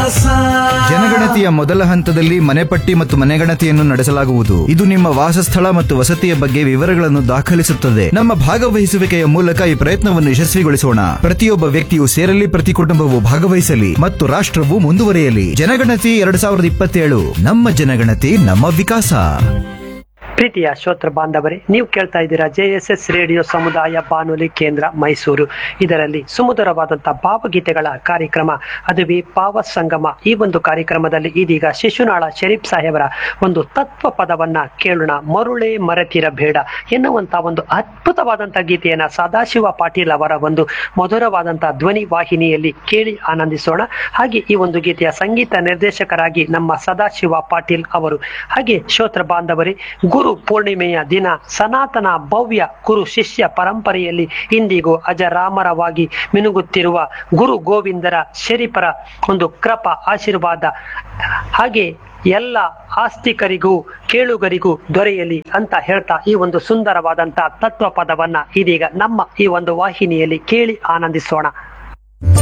ವಿಕಾಸ ಜನಗಣತಿಯ ಮೊದಲ ಹಂತದಲ್ಲಿ ಮನೆಪಟ್ಟಿ ಮತ್ತು ಮನೆಗಣತಿಯನ್ನು ನಡೆಸಲಾಗುವುದು ಇದು ನಿಮ್ಮ ವಾಸಸ್ಥಳ ಮತ್ತು ವಸತಿಯ ಬಗ್ಗೆ ವಿವರಗಳನ್ನು ದಾಖಲಿಸುತ್ತದೆ ನಮ್ಮ ಭಾಗವಹಿಸುವಿಕೆಯ ಮೂಲಕ ಈ ಪ್ರಯತ್ನವನ್ನು ಯಶಸ್ವಿಗೊಳಿಸೋಣ ಪ್ರತಿಯೊಬ್ಬ ವ್ಯಕ್ತಿಯು ಸೇರಲಿ ಪ್ರತಿ ಕುಟುಂಬವು ಭಾಗವಹಿಸಲಿ ಮತ್ತು ರಾಷ್ಟ್ರವು ಮುಂದುವರಿಯಲಿ ಜನಗಣತಿ ಎರಡ್ ಸಾವಿರದ ಇಪ್ಪತ್ತೇಳು ನಮ್ಮ ಜನಗಣತಿ ನಮ್ಮ ವಿಕಾಸ ಪ್ರೀತಿಯ ಶ್ರೋತೃ ಬಾಂಧವರೇ ನೀವು ಕೇಳ್ತಾ ಇದ್ದೀರಾ ಜೆ ಎಸ್ ಎಸ್ ರೇಡಿಯೋ ಸಮುದಾಯ ಬಾನುಲಿ ಕೇಂದ್ರ ಮೈಸೂರು ಇದರಲ್ಲಿ ಸುಮಧುರವಾದಂತಹ ಭಾವಗೀತೆಗಳ ಕಾರ್ಯಕ್ರಮ ಅದುವೇ ಭಾವ ಸಂಗಮ ಈ ಒಂದು ಕಾರ್ಯಕ್ರಮದಲ್ಲಿ ಇದೀಗ ಶಿಶುನಾಳ ಶರೀಫ್ ಸಾಹೇಬರ ಒಂದು ತತ್ವ ಪದವನ್ನ ಕೇಳೋಣ ಮರುಳೆ ಮರೆತಿರಬೇಡ ಎನ್ನುವಂತ ಒಂದು ಅದ್ಭುತವಾದಂತಹ ಗೀತೆಯನ್ನ ಸದಾಶಿವ ಪಾಟೀಲ್ ಅವರ ಒಂದು ಮಧುರವಾದಂತಹ ಧ್ವನಿ ವಾಹಿನಿಯಲ್ಲಿ ಕೇಳಿ ಆನಂದಿಸೋಣ ಹಾಗೆ ಈ ಒಂದು ಗೀತೆಯ ಸಂಗೀತ ನಿರ್ದೇಶಕರಾಗಿ ನಮ್ಮ ಸದಾಶಿವ ಪಾಟೀಲ್ ಅವರು ಹಾಗೆ ಶ್ರೋತ್ರ ಬಾಂಧವರೇ ಗುರು ಪೂರ್ಣಿಮೆಯ ದಿನ ಸನಾತನ ಭವ್ಯ ಗುರು ಶಿಷ್ಯ ಪರಂಪರೆಯಲ್ಲಿ ಇಂದಿಗೂ ಅಜರಾಮರವಾಗಿ ಮಿನುಗುತ್ತಿರುವ ಗುರು ಗೋವಿಂದರ ಶರೀಫರ ಒಂದು ಕೃಪ ಆಶೀರ್ವಾದ ಹಾಗೆ ಎಲ್ಲ ಆಸ್ತಿಕರಿಗೂ ಕೇಳುಗರಿಗೂ ದೊರೆಯಲಿ ಅಂತ ಹೇಳ್ತಾ ಈ ಒಂದು ಸುಂದರವಾದಂತಹ ತತ್ವ ಪದವನ್ನ ಇದೀಗ ನಮ್ಮ ಈ ಒಂದು ವಾಹಿನಿಯಲ್ಲಿ ಕೇಳಿ ಆನಂದಿಸೋಣ